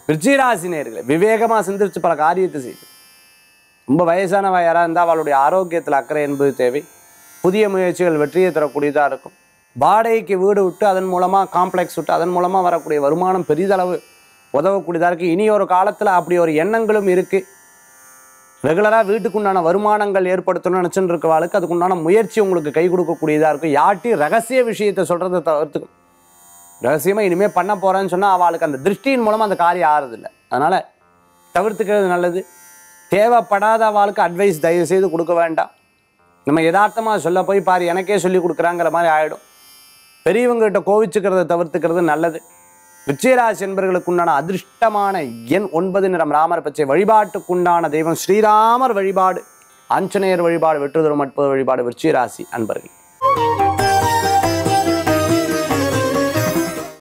விருச்சிகராசி நேர்களே விவேகமாக சிந்திச்சு பல காரியத்தை செய்யுது ரொம்ப வயசானவ யாராக இருந்தால் அவளுடைய ஆரோக்கியத்தில் அக்கறை என்பது தேவை புதிய முயற்சிகள் வெற்றியை தரக்கூடியதாக இருக்கும் வாடகைக்கு வீடு விட்டு அதன் மூலமாக காம்ப்ளெக்ஸ் விட்டு அதன் மூலமாக வரக்கூடிய வருமானம் பெரிதளவு உதவக்கூடியதாக இருக்குது இனி ஒரு காலத்தில் அப்படி ஒரு எண்ணங்களும் இருக்குது ரெகுலராக வீட்டுக்குண்டான வருமானங்கள் ஏற்படுத்தணும்னு நினச்சிட்டு இருக்கவாளுக்கு அதுக்குண்டான முயற்சி உங்களுக்கு கை கொடுக்கக்கூடியதாக இருக்கும் யார்ட்டையும் ரகசிய விஷயத்தை சொல்கிறத தவிர்த்துக்கும் ரகசியமாக இனிமேல் பண்ண போகிறேன்னு சொன்னால் அவளுக்கு அந்த திருஷ்டியின் மூலமாக அந்த காரியம் ஆறுதில்ல அதனால் தவிர்த்துக்கிறது நல்லது தேவைப்படாத அவளுக்கு அட்வைஸ் தயவு செய்து கொடுக்க வேண்டாம் நம்ம யதார்த்தமாக சொல்ல போய் பாரு எனக்கே சொல்லி கொடுக்குறாங்கிற மாதிரி ஆகிடும் பெரியவங்ககிட்ட கோவிச்சுக்கிறத தவிர்த்துக்கிறது நல்லது விஜயராசி என்பவர்களுக்கு உண்டான அதிர்ஷ்டமான எண் ஒன்பது நிறம் ராமர் பச்சை வழிபாட்டுக்குண்டான தெய்வம் ஸ்ரீராமர் வழிபாடு ஆஞ்சநேயர் வழிபாடு வெற்றுதரும் அற்புத வழிபாடு விருச்சிகராசி அன்பர்கள்